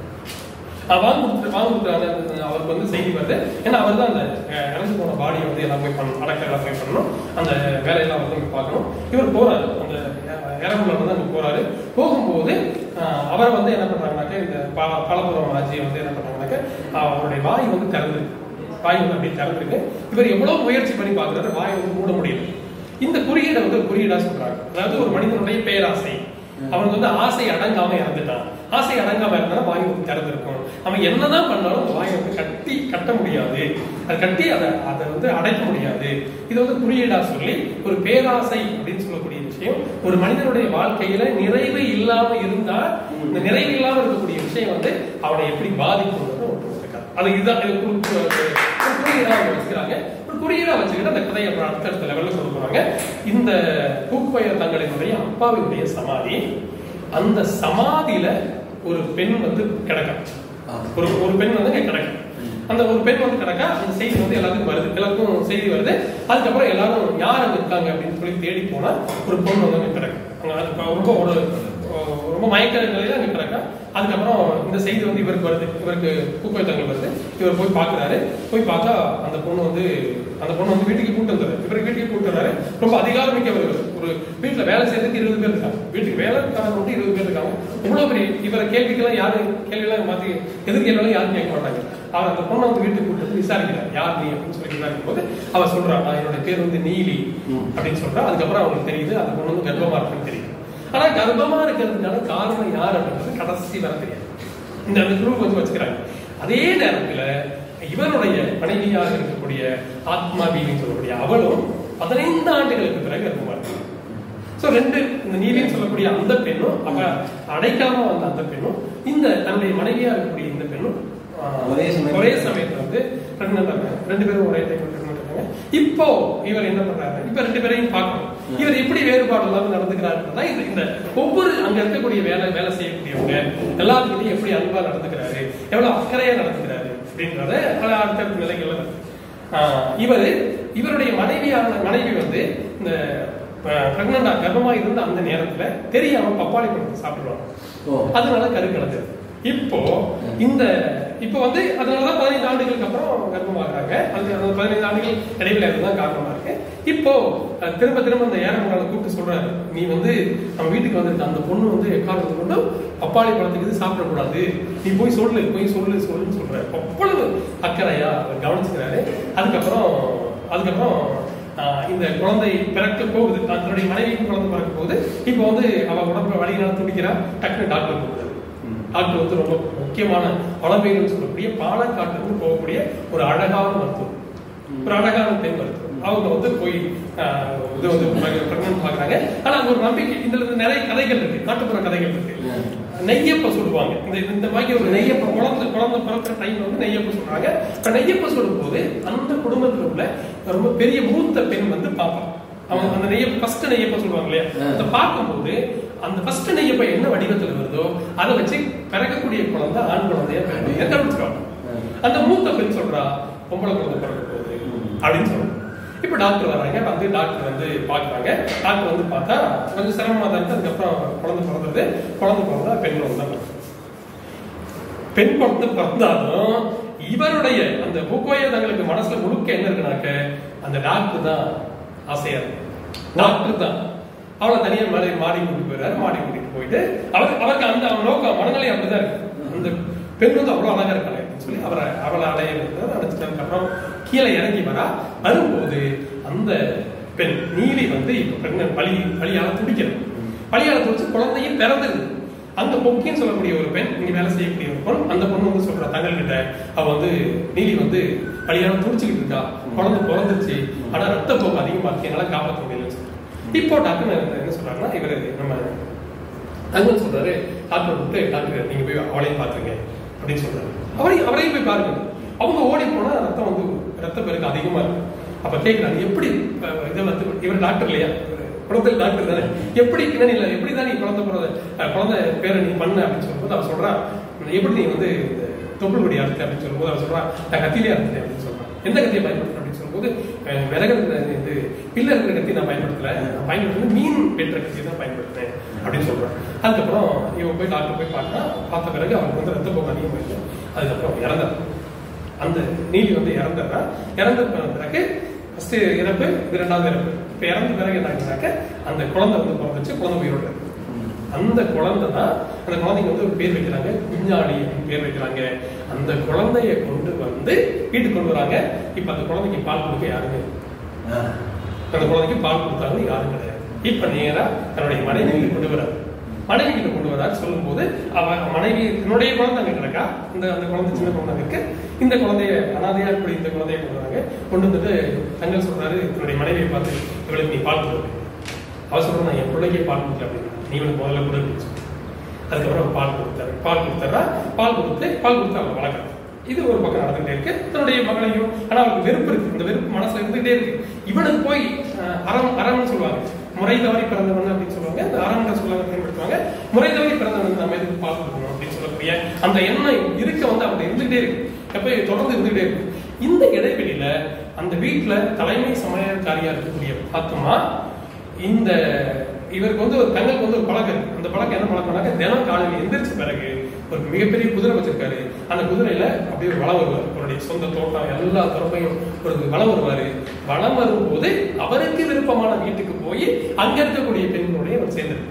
அஹ் வாங்க கொடுத்துட்டு வாங்க கொடுத்துட்டு அவருக்கு வந்து செய்தி வருது ஏன்னா அவர் தான் அந்த அஹ், இறந்து போன பாடியை வந்து எல்லாம் போய் பண்ணணும் அடக்க எல்லாம் போய் பண்ணணும் அந்த வேலையெல்லாம் வந்து போய் பார்க்கணும் இவர் போறாரு அந்த இறங்குல வந்து அங்க போறாரு போகும்போது அஹ், அவர் வந்து என்ன பண்றாங்கனாக்க இந்த பா- பாலபுரம் ஆட்சி வந்து என்ன பண்றாங்கனாக்க அஹ், அவருடைய வாய் வந்து திறந்து வாய் வந்து அப்படியே திறந்துருக்கு இவர் எவ்வளவு முயற்சி பண்ணி பார்க்கறாரு வாயை வந்து மூட முடியல இந்த குறியீடை வந்து ஒரு குறியீடா சொல்றாங்க அதாவது ஒரு மனிதனுடைய பேராசை அவனுக்கு வந்து ஆசை அடங்காம இறந்துட்டான் ஆசை அடங்காம இருந்தா வாய் வந்து திறந்திருக்கும் அவன் என்னதான் பண்ணாலும் அந்த வாயை வந்து கட்டி கட்ட முடியாது அது கட்டி அதை அதை வந்து அடைக்க முடியாது இது வந்து குறியீடா சொல்லி ஒரு பேராசை அப்படின்னு சொல்லக்கூடிய விஷயம் ஒரு மனிதனுடைய வாழ்க்கையில நிறைவு இல்லாம இருந்தா இந்த நிறைவு இல்லாம இருக்கக்கூடிய விஷயம் வந்து அவனை எப்படி பாதிக்கும்ன்றது ஒரு இருக்காது அது இதுதான் இது ஒரு ஒரு- ஒரு குறியீடா அவங்க வச்சுக்கிறாங்க ஒரு குறியீடா வச்சுக்கிட்டு அந்த கதையை அப்புறம் அடுத்தடுத்த லெவல்ல கொண்டு போறாங்க இந்த பூக்கோய தங்களினுடைய அப்பாவினுடைய சமாதி அந்த சமாதியில ஒரு பெண் வந்து கிடக்கும் ஒரு ஒரு பெண் வந்து அங்க கிடக்கும் அந்த ஒரு பெண் வந்து கிடக்க அந்த செய்தி வந்து எல்லாத்துக்கும் வருது எல்லாருக்கும் செய்தி வருது அதுக்கப்புறம் எல்லாரும் யார் அங்க இருக்காங்க அப்படின்னு சொல்லி தேடி போனா ஒரு பொண்ணு வந்து அங்க கிடக்கு அங்க அது இப்ப ரொம்ப ஒரு ரொம்ப மயக்க நிலையில அங்க கிடக்கா அதுக்கப்புறம் இந்த செய்தி வந்து இவருக்கு வருது இவருக்கு பூக்கோயத்தங்கள் வருது இவர் போய் பார்க்கறாரு போய் பார்த்தா அந்த பொண்ணு வந்து அந்த பொண்ணு வந்து வீட்டுக்கு கூட்டு வந்தாரு இவருக்கு வீட்டுக்கு கூட்டு வந்தாரு ரொம்ப அதிகாரம் மிக்கவர் இவர். ஒரு வீட்டுல வேலை செய்யறதுக்கு இருபது பேர் இருக்காங்க வீட்டுக்கு வேலைக்காரங்க மட்டும் இருபது பேர் இருக்காங்க இவ்வளவு பெரிய இவரை கேள்விக்கெல்லாம் யாரும் கேள்வியெல்லாம் மாத்தி எதிர்கேள்வியெல்லாம் யாரும் கேட்க மாட்டாங்க அவர் அந்த பொண்ணை வந்து வீட்டுக்கு கூட்டு வந்து விசாரிக்கிறார் யார் நீ அப்படின்னு சொல்லி விசாரிக்கும் போது அவர் சொல்றா "நான் என்னோட பேர் வந்து நீலி அப்படின்னு சொல்றா அதுக்கப்புறம் அவங்களுக்கு தெரியுது அந்த பொண்ணு வந்து கர்ப்பமா இருக்குன்னு தெரியுது ஆனா கர்ப்பமா இருக்கிறதுக்கான காரணம் யார் அப்படின்றது கடைசி வர தெரியாது இந்த அந்த குரூப் வந்து வச்சுக்கிறாங்க அதே நேரத்துல இவருடைய மனைவியாக இருக்கக்கூடிய ஆத்மாபின்னு சொல்லக்கூடிய அவளும் பதினைந்து ஆண்டுகளுக்கு பிறகு கர்ப்பமா இருக்கு சோ ரெண்டு இந்த நீலின்னு சொல்லக்கூடிய அந்த பெண்ணும் அவ அடைக்காம வந்த அந்த பெண்ணும் இந்த தன்னுடைய மனைவியா இருக்கக்கூடிய இந்த பெண்ணும் ஆஹ், ஒரே சமயத்துல- ஒரே சமயத்துல வந்து pregnant ஆ இருக்காங்க ரெண்டு பேரும் ஒரே டைம் pregnant இருக்காங்க இப்போ இவர் என்ன பண்றாரு இப்ப ரெண்டு பேரையும் பார்க்கணும் இவர் எப்படி வேறுபாடு இல்லாம நடந்துக்கிறாருன்னா இந்த இந்த ஒவ்வொரு அங்க இருக்கக்கூடிய வேலை வேலை செய்யக்கூடியவங்க எல்லாத்துக்கிட்டையும் எப்படி அன்பா நடந்துக்கிறாரு எவ்வளவு அக்கறையா நடந்துக்கிறாரு அப்படின்றத பல அடுத்தடுத்த நிலைகள்ல இருக்கு. ஆஹ் இவரு இவருடைய மனைவியான மனைவி வந்து இந்த பிரெக்னண்டா கர்ப்பமா இருந்த அந்த நேரத்துல தெரியாம பப்பாளி பழத்தை சாப்பிடுவாங்க ஓ. அதனால கரு கலந்தது இப்போ இந்த இப்போ வந்து அதனாலதான் பதினைந்து ஆண்டுகளுக்கு அப்புறம் கர்ப்பமாகறாங்க அது அந்த பதினைந்து ஆண்டுகள் இடையில அதுதான் காரணமா இருக்கு இப்போ அஹ், திரும்ப திரும்ப அந்த ஏரமங்களை கூப்பிட்டு சொல்றாரு நீ வந்து நம்ம வீட்டுக்கு வந்திருக்க அந்த பொண்ணு வந்து எக்காரணத்தை கொண்டு பப்பாளி பழத்துக்கு இது சாப்பிடக்கூடாது நீ போய் சொல்லு போய் சொல்லு சொல்லுன்னு சொல்ற அவ்வளவு அக்கறையா அவர் கவனிச்சுக்கிறாரு அதுக்கப்புறம் அதுக்கப்புறம் ஆஹ், இந்த குழந்தை பிறக்க போகுது தன்னுடைய மனைவிக்கு குழந்தை பிறக்க போகுது இப்போ வந்து அவ உடம்புல வழியினால துடிக்கிறா டக்குனு டாக்டர் கூப்பிடுறாரு டாக்டர் வந்து ரொம்ப முக்கியமான பழம்பெயர்னு சொல்லக்கூடிய பாலக்காட்டுக்கு போகக்கூடிய ஒரு அழகான மருத்துவம் ஒரு அழகான பெண் மருத்துவம் அவங்க வந்து போய் ஆஹ், இது வந்து பிரெக்னன்ட் பாக்குறாங்க ஆனா அங்க ஒரு நம்பிக்கை இதுல இருந்து நிறைய கதைகள் இருக்கு நாட்டுப்புற கதைகள் இருக்கு நெய்யப்ப சொல்லுவாங்க இந்த இந்த மாதிரி ஒரு நெய்யப்ப குழந்தை குழந்தை பிறக்கிற டைம்ல வந்து நெய்யப்ப சொல்றாங்க இப்ப நெய்யப்ப சொல்லும்போது அந்த குடும்பத்துல உள்ள ரொம்ப பெரிய மூத்த பெண் வந்து பாப்பா அவங்க அந்த நெய்யப்ப ஃபர்ஸ்ட் நெய்யப்ப சொல்லுவாங்க இல்லையா ஆ. அதை பார்க்கும்போது அந்த ஃபர்ஸ்ட் நெய்யப்ப என்ன வடிவத்துல வருதோ அதை வச்சு பிறக்கக்கூடிய குழந்தை ஆண் குழந்தைய பெண் குழந்தைய கண்டுபிடிச்சிருவாங்க அந்த மூத்த பெண் சொல்றா பொம்பளை குழந்தை பிறக்க போகுது அப்படின்னு சொல்றாங்க இப்ப டாக்டர் வராங்க வந்து டாக்டர் வந்து பாக்குறாங்க டாக்டர் வந்து பார்த்தா கொஞ்சம் சிரமமா தான் இருக்கு அதுக்கப்புறம் குழந்தை பிறந்தது குழந்தை பிறந்தா பெண் குழந்தை தான் பிறந்தது. பெண் குழந்தை பிறந்தாலும் இவருடைய அந்த பூக்கோய தங்களுக்கு மனசுல முழுக்க என்ன இருக்குனாக்க அந்த டாக்டர் தான் ஆசையா இருக்கு டாக்டர் தான் அவளை தனியா மாறி மாடி கூட்டிட்டு போயிறாரு மாடி கூட்டிட்டு போயிட்டு அவர் அவருக்கு அந்த நோக்கம் மனநிலை அப்படிதான் இருக்கு அந்த பெண் வந்து அவ்வளவு அழகா இருக்காங்க அப்படின்னு சொல்லி அவரை அவளை அடைய அடைச்சிட்டதுக்கு அப்புறம் கீழே இறங்கி வரா வரும்போது அந்த பெண் நீலி வந்து இப்ப பெண்ணை பலி பலியால துடிக்கிறது பலியால துடிச்சு குழந்தையும் பிறந்தது அந்த பொக்கின்னு சொல்லக்கூடிய ஒரு பெண் இங்க வேலை செய்யக்கூடிய ஒரு பொண்ணு அந்த பொண்ணு வந்து சொல்ற தங்கள் கிட்ட அவ வந்து நீலி வந்து பலியால துடிச்சுக்கிட்டு இருக்கா குழந்தை பிறந்துச்சு ஆனா ரத்த போக்கு அதிகமா இருக்கு என்னால காப்பாற்ற முடியலன்னு சொல்றாங்க. இப்போ டாக்டர் என்ன சொல்றாங்கன்னா இவரு நம்ம தங்கல் சொல்றாரு டாக்டர் விட்டு டாக்டர் நீங்க போய் அவளையும் பாத்துருங்க அப்படின்னு சொல்றாரு அவரையும் அவரையும் போய் பாருங்க அவங்க ஓடி போனா ரத்தம் வந்து ரத்த பெருக்கு அதிகமா இருக்கு அப்ப கேக்குறாங்க எப்படி அஹ், இதை வந்து இவர் டாக்டர் இல்லையா இவரு குழந்தை டாக்டர் தானே எப்படி பின்னணியில எப்படி தான் நீ குழந்தை பிறந்த அஹ், குழந்தை பேரை நீ பண்ண அப்படின்னு சொல்லும்போது அவர் சொல்றா எப்படி நீ வந்து இந்த தொப்புள் கொடி அறுத்த அப்படின்னு சொல்லும்போது அவர் சொல்றா நான் கத்திலே அறுத்தேன் அப்படின்னு சொல்றான் எந்த கத்தியை பயன்படுத்துறேன் அப்படின்னு சொல்லும்போது அஹ், விறகு இருக்கிற இது பில்ல இருக்கிற கத்தி நான் பயன்படுத்தல நான் பயன்படுத்துறது மீன் வெட்டுற கத்தி தான் பயன்படுத்துறேன் அப்படின்னு சொல்றான் அதுக்கப்புறம் இவன் போய் டாக்டர் போய் பார்த்தா பார்த்த பிறகு அவனுக்கு வந்து ரத்த போக்கு அதிகமாயிடுச்சு அதுக்கப்புறம் இறந்தார் அந்த நீதி வந்து இறந்துடுறா இறந்த பிறகு ஃபர்ஸ்ட் இறப்பு இது ரெண்டாவது இறப்பு இப்ப இறந்த பிறகு என்ன ஆகுதுனாக்க அந்த குழந்தை வந்து பிறந்துச்சு குழந்தை உயிரோட இருக்கு. அந்த குழந்தை தான் அந்த குழந்தைக்கு வந்து ஒரு பேர் வைக்கிறாங்க குஞ்சாடி அப்படின்னு பேர் வைக்கிறாங்க அந்த குழந்தைய கொண்டு வந்து வீட்டுக்கு கொண்டு வராங்க இப்ப அந்த குழந்தைக்கு பால் கொடுக்க யாருமே இல்லை. அந்த குழந்தைக்கு பால் கொடுத்தாங்க யாரும் கிடையாது இப்ப நேரா தன்னுடைய மனைவி வீட்டுக்கு கொண்டு வராரு மனைவி கிட்ட கொண்டு வராரு சொல்லும்போது அவ மனைவி தன்னுடைய குழந்தை அங்க கிடக்கா இந்த அந்த குழந்தை சின்ன குழந்தை இருக்கு இந்த குழந்தைய அனாதையா இப்படி இந்த குழந்தைய கொண்டு வராங்க கொண்டு வந்துட்டு தங்கள் சொல்றாரு தன்னுடைய மனைவியை பார்த்து இவளுக்கு நீ பால் கொடு அவ சொல்றா நான் என் பிள்ளைக்கே பால் கொடுக்கல அப்படின்னு நீ இவனுக்கு முதல்ல கொடு அப்படின்னு சொல்லி. அதுக்கப்புறம் பால் கொடுத்தாரு பால் கொடுத்தாரா பால் கொடுத்து பால் கொடுத்து அவளை வளர்க்குறாரு இது ஒரு பக்கம் நடந்துகிட்டே இருக்கு தன்னுடைய மகளையும் ஆனா அவருக்கு வெறுப்பு இருக்கு இந்த வெறுப்பு மனசுல இருந்துகிட்டே இருக்கு இவனுக்கு போய் அஹ், அறம் அறம்னு சொல்லுவாங்க முறை தவறி பிறந்தவன் அப்படின்னு சொல்லுவாங்க அந்த அறம்ன்ற சொல்ல பயன்படுத்துவாங்க முறை தவறி பிறந்தவனுக்கு நம்ம எதுக்கு பால் கொடுக்கணும் அப்படின்னு சொல்லக்கூடிய அந்த எண்ணம் இருக்க வந்து அவன் இருந்துகிட்டே இருக்கு எப்ப தொடர்ந்து இருந்துகிட்டே இருக்கு இந்த இடைவெளியில அந்த வீட்டுல தலைமை சமையல்காரியா இருக்கக்கூடிய பாத்துமா இந்த இவருக்கு வந்து ஒரு தங்களுக்கு வந்து ஒரு பழக்கம் இருக்கு அந்த பழக்கம் என்ன பழக்கம்னாக்க தினம் காலையில் எந்திரிச்ச பிறகு ஒரு மிகப்பெரிய குதிரை வச்சிருக்காரு அந்த குதிரையில அப்படியே ஒரு வளம் வருவார் அவருடைய சொந்த தோட்டம் எல்லா தரப்பையும் ஒரு வளம் வருவாரு வளம் வரும்போது அவருக்கு விருப்பமான வீட்டுக்கு போய் அங்க இருக்கக்கூடிய பெண்களோடய அவர் சேர்ந்திருப்பார்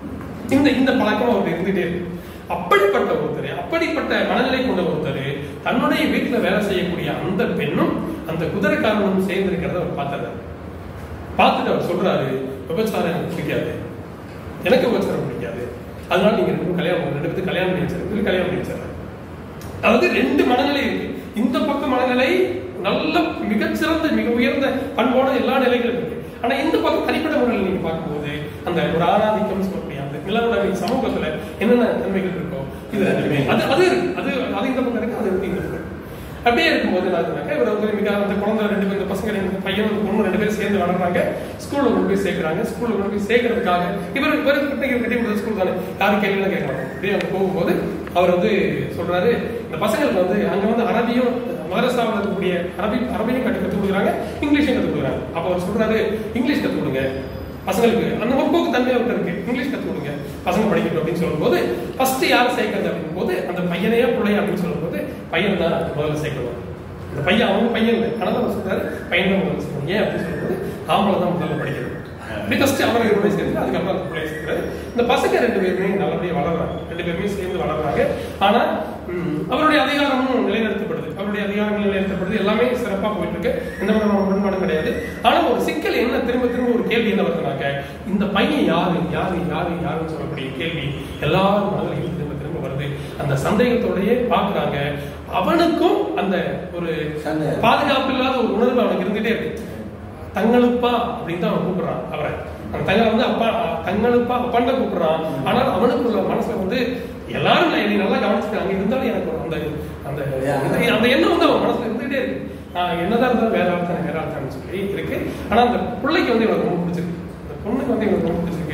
இந்த இந்த பழக்கம் அவருக்கு இருந்துட்டே இருக்கு அப்படிப்பட்ட ஒருத்தர் அப்படிப்பட்ட மனநிலை கொண்ட ஒருத்தர் தன்னுடைய வீட்டுல வேலை செய்யக்கூடிய அந்த பெண்ணும் அந்த குதிரைக்காரனும் சேர்ந்து இருக்கிறத அவர் பார்த்தாரு பார்த்துட்டு அவர் சொல்றாரு விபச்சாரம் எனக்கு பிடிக்காது எனக்கு விபச்சாரம் பிடிக்காது அதனால நீங்க ரெண்டு பேரும் கல்யாணம் ரெண்டு பேருக்கு கல்யாணம் பண்ணி வச்சிருக்கீங்க கல்யாணம் பண்ணி வச்சிடறேன் அதாவது ரெண்டு மனநிலை இருக்கு இந்த பக்க மனநிலை நல்ல மிகச்சிறந்த மிக உயர்ந்த பண்போட எல்லா நிலைகளும் இருக்கு ஆனா இந்த பக்கம் தனிப்பட்ட முறையில் நீங்க பார்க்கும்போது அந்த ஒரு ஆராதிக்கம் சொல்லக்கூடிய அந்த நிலவுடைய சமூகத்துல என்னென்ன தன்மைகள் இருக்கோ இது ரெண்டுமே அது அது இருக்கு அது அது இந்த பக்கம் இருக்கு அது இருக்கு இந்த பக்கம் இருக்கு. அப்படியே இருக்கும்போது என்ன ஆகுதுனாக்கா இவர் வந்து மிக அந்த குழந்தை ரெண்டு பேர் இந்த பசங்க ரெண்டு பையன் ஒரு பொண்ணு ரெண்டு பேரும் சேர்ந்து வளர்றாங்க ஸ்கூல்ல கொண்டு போய் சேர்க்கறாங்க ஸ்கூல்ல கொண்டு போய் சேர்க்கறதுக்காக இவர் இவர் கிட்ட இவர் கட்டி கொடுத்த ஸ்கூல் தானே யாரும் கேள்விலாம் கேட்க மாட்டாங்க அப்படியே அங்க போகும்போது அவர் வந்து சொல்றாரு இந்த பசங்களுக்கு வந்து அங்க வந்து அரபியும் மதரசாவில் இருக்கக்கூடிய அரபி அரபியும் கற்று கற்றுக் கொடுக்குறாங்க இங்கிலீஷும் கற்றுக் கொடுக்குறாங்க அப்ப அவர் சொல்றாரு இங்கிலீஷ் கற்றுக் கொடுங்க பசங்களுக்கு அந்த முற்போக்கு தன்மை அவர்கிட்ட இருக்கு இங்கிலீஷ் கற்றுக் கொடுங்க பசங்க படிக்கட்டும் அப்படின்னு சொல்லும்போது ஃபர்ஸ்ட் யார் சேர்க்கறது அப்படின் போது அந்த பையனையே பிள்ளைய அப்படின்னு சொல்லும்போது பையன் தான் முதல்ல சேர்க்கணும் இந்த பையன் அவங்க பையன் இல்லை ஆனால் அவர் சொல்றாரு பையன் தான் முதல்ல சேர்க்கணும் ஏன் அப்படின்னு சொல்லும்போது ஆம்பளை தான் முதல்ல படிக்கணும் அப்படி ஃபர்ஸ்ட் அவரை கூட சேர்த்து அதுக்கப்புறம் அந்த பிள்ளைய சேர்க்கிறாரு இந்த பசங்க ரெண்டு பேருமே நல்லபடியா வளர்றாங்க ரெண்டு பேருமே சேர்ந்து வளர்றாங்க ஆனா ம், அவருடைய அதிகாரமும் நிலைநிறுத்தப்படுது அவருடைய அதிகாரம் நிலைநிறுத்தப்படுது எல்லாமே சிறப்பா போயிட்டு இருக்கு எந்த விதமான முரண்பாடும் கிடையாது ஆனா ஒரு சிக்கல் என்ன திரும்ப திரும்ப ஒரு கேள்வி என்ன வருதுனாக்க இந்த பையன் யாரு யாரு யாரு யாருன்னு சொல்லக்கூடிய கேள்வி எல்லாரும் மனதிலையும் திரும்ப திரும்ப வருது அந்த சந்தேகத்தோடயே பாக்குறாங்க அவனுக்கும் அந்த ஒரு சந்தேகம். பாதுகாப்பு இல்லாத ஒரு உணர்வு அவனுக்கு இருந்துட்டே இருக்கு தங்களுப்பா அப்படின்னு தான் அவன் கூப்பிடுறான் அவரை அந்த தங்களை வந்து அப்பா தங்களுப்பா அப்பான்னு தான் கூப்பிடுறான் ஆனால் அவனுக்குள்ள மனசுல வந்து எல்லாரும் நான் என்னை நல்லா கவனிச்சுட்டாங்க இருந்தாலும் எனக்கு ஒரு அந்த அந்த அந்த- அந்த எண்ணம் வந்து அவன் மனசுல இருந்துகிட்டே இருக்கு ஆஹ் என்னதான் இருந்தாலும் வேற ஆள் தானே வேற ஆள் தானே சொல்லி இருக்கு ஆனா அந்த பிள்ளைக்கு வந்து இவனுக்கு ரொம்ப பிடிச்சிருக்கு அந்த பொண்ணுக்கு வந்து இவனுக்கு ரொம்ப பிடிச்சிருக்கு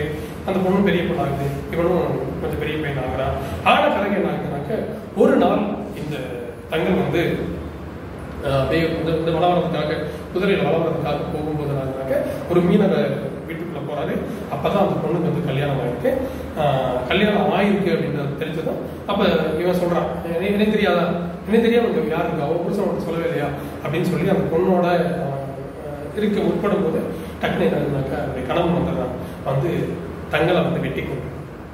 அந்த பொண்ணு பெரிய பொண்ணாகுது இவனும் கொஞ்சம் பெரிய பையன் ஆகுறான் ஆன பிறகு என்ன ஆகுதுனாக்க ஒரு நாள் இந்த தங்கம் வந்து ஆஹ், அப்படியே இந்த இந்த வளவரத்துக்காக குதிரையில வளவரத்துக்காக போகும்போது என்னாகுதுனாக்க ஒரு மீனவ வீட்டுக்குள்ள போறாரு அப்பதான் அந்த பொண்ணுக்கு வந்து கல்யாணம் ஆயிருக்கு ஆஹ், கல்யாணம் ஆயிருக்கு அப்படின்றது தெரிஞ்சதும் அப்ப இவன் சொல்றான் "எனக்கு- எனக்கு தெரியாதா எனக்கு தெரியாம இங்க யார் இருக்கா அவ புருஷன் உனக்கு சொல்லவே இல்லையா அப்படின்னு சொல்லி அந்த பொண்ணோட ஆஹ், இருக்க உட்படும் போது டக்குனு என்னன்னாக்கா அவருடைய கணவன் வந்துடுறான் வந்து தங்களை வந்து வெட்டி கொண்டு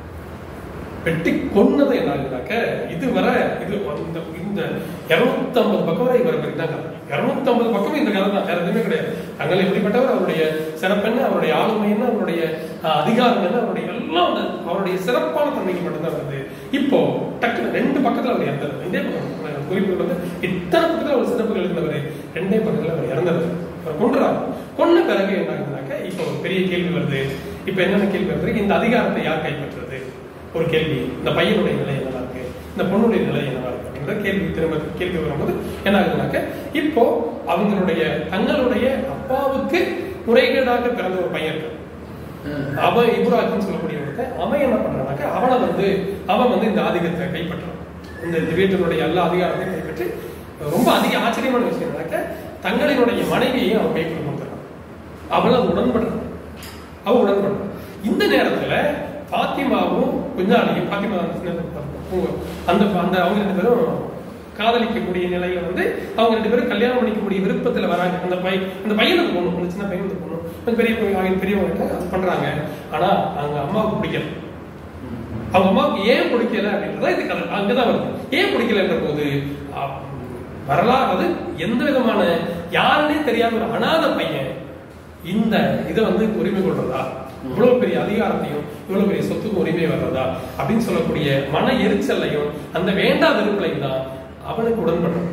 வெட்டி கொன்னது என்ன ஆகுதுனாக்க இதுவரை இது இந்த இந்த இருநூத்தம்பது பக்கம் வரை இவரை பற்றி தான் கதை இருநூத்தம்பது பக்கம் இந்த கதை தான் வேற எதுவுமே கிடையாது தங்கள் எப்படிப்பட்டவர் அவருடைய சிறப்பென்ன அவருடைய ஆளுமை என்ன அவருடைய ஆஹ், அதிகாரம் என்ன அவருடைய எல்லாம் அந்த அவருடைய சிறப்பான தன்மைக்கு மட்டும்தான் வருது இப்போ டக்குனு ரெண்டு பக்கத்துல அவர் இறந்தது ரெண்டே பக்கம் குறிப்பிட்டு வந்து இத்தனை பக்கத்துல அவர் சிறப்புகள் இருந்தவர் ரெண்டே பக்கத்துல அவர் இறந்தது அவர் கொன்றார் கொன்ன பிறகு என்ன ஆகுதுனாக்க இப்போ ஒரு பெரிய கேள்வி வருது இப்போ என்னென்ன கேள்வி வருது இந்த அதிகாரத்தை யார் கைப்பற்றுறது ஒரு கேள்வி இந்த பையனுடைய நிலை என்னவா இருக்கு இந்த பொண்ணுடைய நிலை என்னவா இருக்கு அப்படிங்கிற கேள்வி திரும்ப கேள்வி வரும்போது என்ன ஆகுதுனாக்க இப்போ அவங்களுடைய தங்களுடைய அப்பாவுக்கு முறைகேடாக பிறந்த ஒரு பையன் இருக்கு அவன் இப்ராஹிம் சொல்லக்கூடிய ஒருத்தன் அவன் என்ன பண்றானாக்க அவனை வந்து அவன் வந்து இந்த ஆதிக்கத்தை கைப்பற்றான் இந்த இந்த வீட்டினுடைய எல்லா அதிகாரத்தையும் கைப்பற்றி ரொம்ப அதிக ஆச்சரியமான விஷயம் என்னன்னாக்க தங்களினுடைய மனைவியையும் அவன் கைக்குள்ள கொடுத்துறான் அவள் அது உடன்படுறான் அவ உடன்படுறான் இந்த நேரத்துல பாத்திமாவும் குஞ்சாலியும் பாத்திமா அந்த சின்ன பொண்ணு, அந்த அந்த அவங்க ரெண்டு பேரும் காதலிக்கக்கூடிய நிலையில வந்து அவங்க ரெண்டு பேரும் கல்யாணம் பண்ணிக்கக்கூடிய விருப்பத்துல வராங்க அந்த பையன் அந்த பையனுக்கு பொண்ணு அந்த சின்ன பையன் அந்த பொண்ணு கொஞ்சம் பெரிய பையன் அவங்க பெரியவங்க அது பண்றாங்க ஆனா அவங்க அம்மாவுக்கு பிடிக்கல அவங்க அம்மாவுக்கு ஏன் பிடிக்கல அப்படின்றத இது கதை அங்கதான் வருது ஏன் பிடிக்கலன்ற போது அஹ், வரலாறு அது எந்த விதமான யாருன்னே தெரியாத ஒரு அனாத பையன் இந்த இதை வந்து உரிமை கொள்றதா இவ்வளவு பெரிய அதிகாரத்தையும் இவ்வளவு பெரிய சொத்துக்கு உரிமை வர்றதா அப்படின்னு சொல்லக்கூடிய மன எரிச்சலையும் அந்த வேண்டா வெறுப்பலையும் தான் அவனுக்கு உடன்படுறான்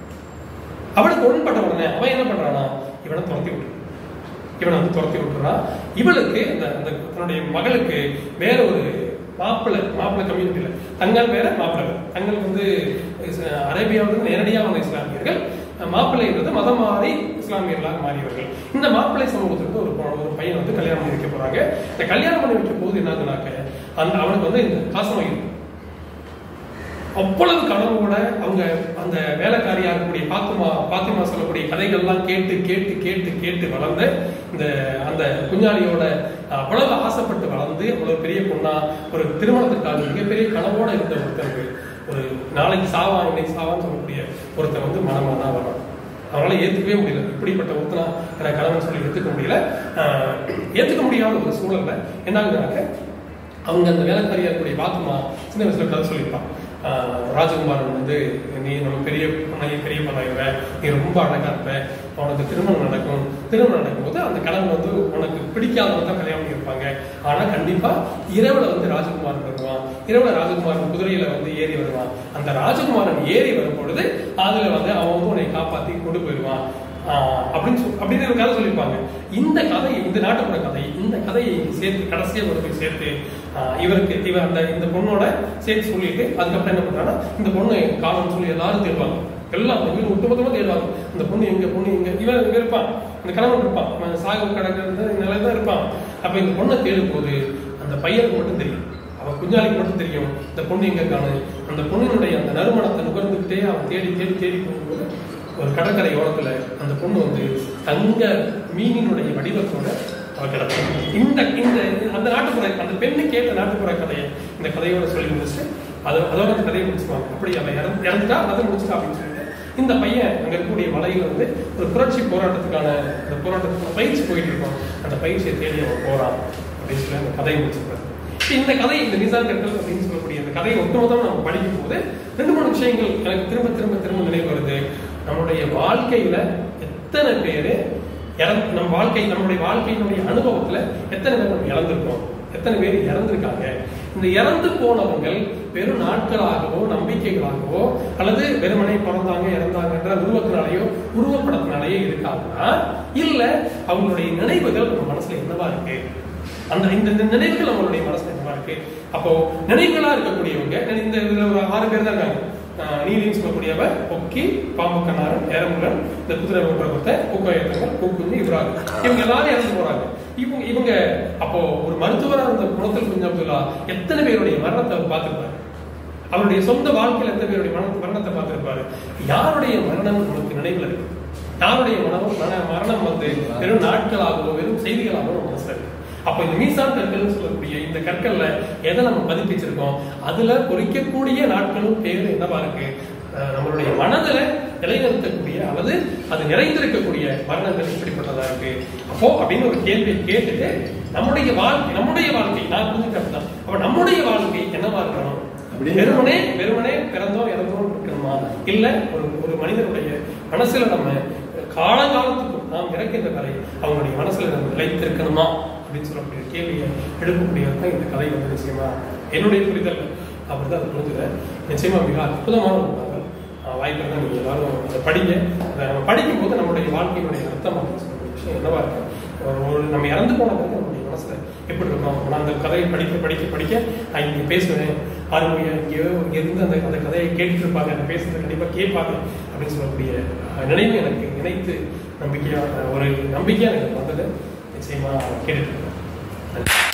அவனுக்கு உடன்பட்ட உடனே அவன் என்ன பண்றானா இவனை துரத்தி விட்டு இவனை வந்து துரத்தி விட்டுறான் இவளுக்கு அந்த அந்த தன்னுடைய மகளுக்கு வேற ஒரு மாப்பிள்ளை மாப்பிள்ளை கம்யூனிட்டியில தங்கள் வேற மாப்பிள்ளை வேற தங்கள் வந்து இஸ்- அரேபியாவிலிருந்து நேரடியாக வந்த இஸ்லாமியர்கள் மாப்பிள்ளைன்றது மதம் மாறி இஸ்லாமியர்களாக மாறியவர்கள் இந்த மாப்பிள்ளை சமூகத்திற்கு ஒரு பொ- ஒரு பையன் வந்து கல்யாணம் பண்ணி வைக்க போறாங்க இந்த கல்யாணம் பண்ணி வைக்கும் போது என்னாகுனாக்க அந்த அவனுக்கு வந்து இந்த காசம் இருக்கு அவ்வளவு கனவோட அவங்க அந்த வேலைக்காரியா இருக்கக்கூடிய பாத்திமா பாத்திமா சொல்லக்கூடிய கதைகள்லாம் கேட்டு கேட்டு கேட்டு கேட்டு வளர்ந்த இந்த அந்த குஞ்சாலியோட அவ்வளவு ஆசைப்பட்டு வளர்ந்து அவ்வளவு பெரிய பொண்ணா ஒரு திருமணத்திற்காக மிகப்பெரிய கனவோட இருந்த ஒருத்தருக்கு ஒரு நாளைக்கு சாவா இன்னைக்கு சாவான்னு சொல்லக்கூடிய ஒருத்தன் வந்து மனமா தான் வரும் அவனால ஏத்துக்கவே முடியல இப்படிப்பட்ட ஒருத்தனா எனக்கு கணவன் சொல்லி ஏத்துக்க முடியல ஆஹ் ஏத்துக்க முடியாத ஒரு சூழல்ல என்ன ஆகுதுனாக்க அவங்க அந்த வேலைக்காரியா இருக்கக்கூடிய பாத்துமா சின்ன வயசுல கதை சொல்லியிருப்பான் ஆஹ் ராஜகுமாரன் வந்து நீ நம்ம பெரிய பொண்ணாகி பெரிய பொண்ணாகிற நீ ரொம்ப அழகா இருப்ப உனக்கு திருமணம் நடக்கும் திருமணம் நடக்கும்போது அந்த கணவன் வந்து உனக்கு பிடிக்காதவங்க தான் கல்யாணம் பண்ணியிருப்பாங்க ஆனா கண்டிப்பா இரவுல வந்து ராஜகுமாரன் வருவான் இரவுல ராஜகுமாரன் குதிரையில வந்து ஏறி வருவான் அந்த ராஜகுமாரன் ஏறி வரும் பொழுது அதுல வந்து அவன் வந்து உன்னை காப்பாத்தி கொண்டு போயிடுவான் ஆஹ் அப்படின்னு சொல் அப்படின்னு ஒரு கதை சொல்லியிருப்பாங்க இந்த கதை இந்த நாட்டுப்புற கதை இந்த கதையை சேர்த்து கடைசியா கொண்டு போய் சேர்த்து ஆஹ் இவருக்கு இவன் அந்த இந்த பொண்ணோட சேர்த்து சொல்லிட்டு அதுக்கப்புறம் என்ன பண்றாங்கன்னா இந்த பொண்ணு காணும்னு சொல்லி எல்லாரும் தேடுவாங்க எல்லாம் அந்த வீடு ஒட்டுமொத்தமா தேடுவாங்க இந்த பொண்ணு எங்க பொண்ணு எங்க இவன் இங்க இருப்பான் அந்த கணவன் இருப்பான் அவன் சாகு கிடக்கிறது நிலையில தான் இருப்பான் அப்ப இந்த பொண்ணை தேடும் போது அந்த பையனுக்கு மட்டும் தெரியும் அவன் குஞ்சாலிக்கு மட்டும் தெரியும் இந்த பொண்ணு எங்க காணு அந்த பொண்ணினுடைய அந்த நறுமணத்தை நுகர்ந்துக்கிட்டே அவன் தேடி தேடி தேடி போகும்போது ஒரு கடற்கரை ஓரத்துல அந்த பொண்ணு வந்து தங்க மீனினுடைய வடிவத்தோட அவ கிடக்கும் இந்த இந்த அந்த நாட்டுப்புற அந்த பெண்ணு கேட்ட நாட்டுப்புற கதையை இந்த கதையோட சொல்லி முடிச்சுட்டு அது அதோட அந்த கதையை முடிச்சுவாங்க அப்படி அவன் இறந்து இறந்துட்டா அதை முடிச்சுட்டா அப்படின்னு சொல்லிட்டு இந்த பையன் அங்க இருக்கக்கூடிய மலையில வந்து ஒரு புரட்சி போராட்டத்துக்கான அந்த போராட்டத்துக்கான பயிற்சி போயிட்டு இருக்கோம் அந்த பயிற்சியை தேடி அவன் போறான் அப்படின்னு சொல்லி அந்த கதையை முடிச்சிருக்காரு இந்த கதை இந்த நிசான் கட்டல் அப்படின்னு சொல்லக்கூடிய இந்த கதையை ஒட்டுமொத்தமா நம்ம படிக்கும் போது ரெண்டு மூணு விஷயங்கள் எனக்கு திரும்ப திரும்ப திரும்ப நினைவு வருது நம்மளுடைய வாழ்க்கையில எத்தனை பேரு இறந்து நம்ம வாழ்க்கை நம்மளுடைய வாழ்க்கையினுடைய அனுபவத்துல எத்தனை பேர் நம்ம இழந்திருக்கோம் எத்தனை பேர் இறந்திருக்காங்க இந்த இறந்து போனவங்கள் வெறும் நாட்களாகவோ நம்பிக்கைகளாகவோ அல்லது வெறுமனை பிறந்தாங்க இறந்தாங்கன்ற உருவத்தினாலேயோ உருவப்படத்தினாலேயோ இருக்காங்கன்னா இல்ல அவங்களுடைய நினைவுகள் நம்ம மனசுல என்னவா இருக்கு அந்த இந்த இந்த நினைவுகள் நம்மளுடைய மனசுல என்னவா இருக்கு அப்போ நினைவுகளா இருக்கக்கூடியவங்க இந்த இதுல ஒரு ஆறு பேர் தான் இருக்காங்க ஆஹ், நீதின்னு சொல்லக்கூடியவர் பொக்கி பாம்பு கண்ணாரன் ஏரமுடன் இந்த குதிரை ஓட்டுற கொடுத்த பூக்கோயத்தங்கள் பூக்குஞ்சு இவராக இவங்க எல்லாரும் இறந்து போறாங்க இவங்க இவங்க அப்போ ஒரு மருத்துவரா இருந்த குணத்தில் குஞ்சு அப்துல்லா எத்தனை பேருடைய மரணத்தை அவர் பார்த்திருப்பாரு அவருடைய சொந்த வாழ்க்கையில எத்தனை பேருடைய மரண மரணத்தை பார்த்திருப்பாரு யாருடைய மரணம் நமக்கு நினைவுல இருக்கு யாருடைய மரணம் மரண- மரணம் வந்து வெறும் நாட்களாகவோ வெறும் செய்திகளாகவோ நம்ம மனசுல இருக்கு அப்ப இந்த மீசான் கற்கள்னு சொல்லக்கூடிய இந்த கற்கள்ல எதை நம்ம பதிப்பிச்சிருக்கோம் அதுல பொறிக்கக்கூடிய நாட்களும் பேர் என்னவா இருக்கு அஹ் நம்மளுடைய மனதுல நிலைநிறுத்தக்கூடிய அல்லது அது நிறைந்திருக்கக்கூடிய மரணங்கள் இப்படிப்பட்டதா இருக்கு அப்போ அப்படின்னு ஒரு கேள்வியை கேட்டுட்டு நம்முடைய வாழ்க்கை நம்முடைய வாழ்க்கை நான் புரிஞ்சுக்கிறது தான் அப்ப நம்முடைய வாழ்க்கை என்னவா இருக்கணும் அப்படின்னு- வெறுமனே வெறுமனே பிறந்தோம் இறந்தோம் இருக்கணுமா இல்ல ஒரு ஒரு மனிதனுடைய மனசுல நம்ம காலகாலத்துக்கும் நாம் இறக்கின்ற கதை அவங்களுடைய மனசுல நம்ம நிலைத்திருக்கணுமா அப்படின்னு சொல்லக்கூடிய கேள்வியை எழுப்பக்கூடியது இந்த கதை வந்து நிச்சயமா என்னுடைய புரிதல் அப்படிதான் அதை புரிஞ்சுக்கிறேன் நிச்சயமா மிக அற்புதமான ஒரு நாவல் ஆஹ் வாய்ப்பு இருந்தால் நீங்க எல்லாரும் அதை படிங்க அதை நம்ம படிக்கும் போது நம்முடைய வாழ்க்கையினுடைய அர்த்தம் அப்படின்னு சொல்லக்கூடிய விஷயம் என்னவா இருக்கு ஒரு- ஒரு நம்ம இறந்து போன பிறகு நம்முடைய மனசுல எப்படி இருக்கும் நான் அந்த கதையை படிக்க படிக்க படிக்க நான் இங்க பேசுவேன் ஆர்வமையா இங்கேயோ இங்க இருந்து அந்த அந்த கதையை கேட்டுட்டு இருப்பாங்க அந்த பேசுறதை கண்டிப்பா கேட்பாங்க அப்படின்னு சொல்லக்கூடிய அஹ், நினைவு எனக்கு நினைத்து நம்பிக்கையா ஒரு நம்பிக்கையா எனக்கு வந்தது நிச்சயமா கேட்டுட்டு இருக்கேன் நன்றி.